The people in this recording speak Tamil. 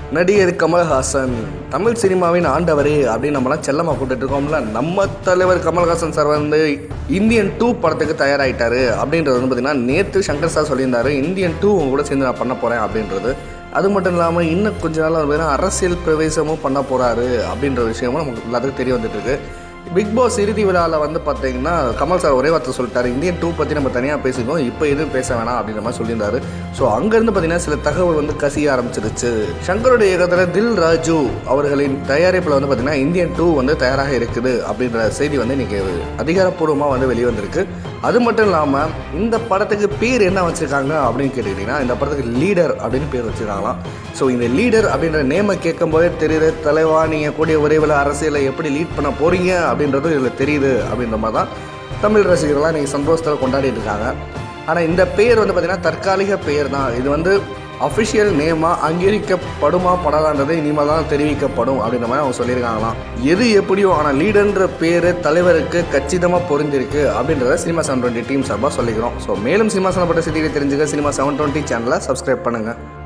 நடிகர் கமல்ஹாசன் தமிழ் சினிமாவின் ஆண்டவரே அப்படின்னு நம்மளாம் செல்லமாக கூப்பிட்டு இருக்கோம்ல நம்ம தலைவர் கமல்ஹாசன் சார் வந்து இந்தியன் டூ படத்துக்கு தயாராகிட்டாரு அப்படின்றது வந்து பார்த்திங்கன்னா நேற்று சங்கர் சார் சொல்லியிருந்தாரு இந்தியன் டூ உங்க கூட சேர்ந்து நான் பண்ண போகிறேன் அப்படின்றது அது மட்டும் இல்லாமல் இன்னும் கொஞ்ச நாள் வந்து பார்த்தீங்கன்னா அரசியல் பிரவேசமும் பண்ண போகிறாரு அப்படின்ற விஷயமும் நமக்கு எல்லாத்துக்கும் தெரிய வந்துட்டு இருக்கு பிக் பாஸ் இறுதி விழாவில் வந்து பார்த்தீங்கன்னா கமல் சார் ஒரே வார்த்தை சொல்லிட்டாரு இந்தியன் டூ பற்றி நம்ம தனியாக பேசிக்கோம் இப்போ எதுவும் பேச வேணாம் அப்படின்ற மாதிரி சொல்லியிருந்தாரு ஸோ அங்கேருந்து பார்த்தீங்கன்னா சில தகவல் வந்து கசிய ஆரம்பிச்சிருச்சு சங்கருடைய இயக்கத்தில் தில் ராஜு அவர்களின் தயாரிப்பில் வந்து பார்த்தீங்கன்னா இந்தியன் டூ வந்து தயாராக இருக்குது அப்படின்ற செய்தி வந்து இன்றைக்கி அதிகாரப்பூர்வமாக வந்து வெளியே வந்திருக்கு அது மட்டும் இல்லாமல் இந்த படத்துக்கு பேர் என்ன வச்சுருக்காங்க அப்படின்னு கேட்டுக்கிட்டிங்கன்னா இந்த படத்துக்கு லீடர் அப்படின்னு பேர் வச்சுருக்காங்களாம் ஸோ இந்த லீடர் அப்படின்ற நேமை கேட்கும்போதே தெரியுது தலைவா நீங்கள் கூடிய விரைவில் அரசியலை எப்படி லீட் பண்ண போகிறீங்க அப்படின்றது இதில் தெரியுது அப்படின்ற மாதிரி தான் தமிழ் ரசிகர்கள்லாம் நீங்கள் சந்தோஷத்தில் கொண்டாடிட்டு இருக்காங்க ஆனால் இந்த பெயர் வந்து பார்த்திங்கன்னா தற்காலிக பெயர் தான் இது வந்து அஃபிஷியல் நேமாக அங்கீகரிக்கப்படுமா படாதான்றது இனிமேல் தான் தெரிவிக்கப்படும் அப்படின்ற மாதிரி அவங்க சொல்லியிருக்காங்களாம் எது எப்படியோ ஆனால் லீடர்ன்ற பேர் தலைவருக்கு கச்சிதமாக பொருந்திருக்கு அப்படின்றத சினிமா செவன் டுவெண்ட்டி டீம் சார்பாக சொல்லிக்கிறோம் ஸோ மேலும் சினிமா சம்பந்தப்பட்ட செய்திகளை தெரிஞ்சுக்க சினிமா செவன் டுவெண்ட்டி சேனலை சப்ஸ்கிரைப் பண்ணுங்கள்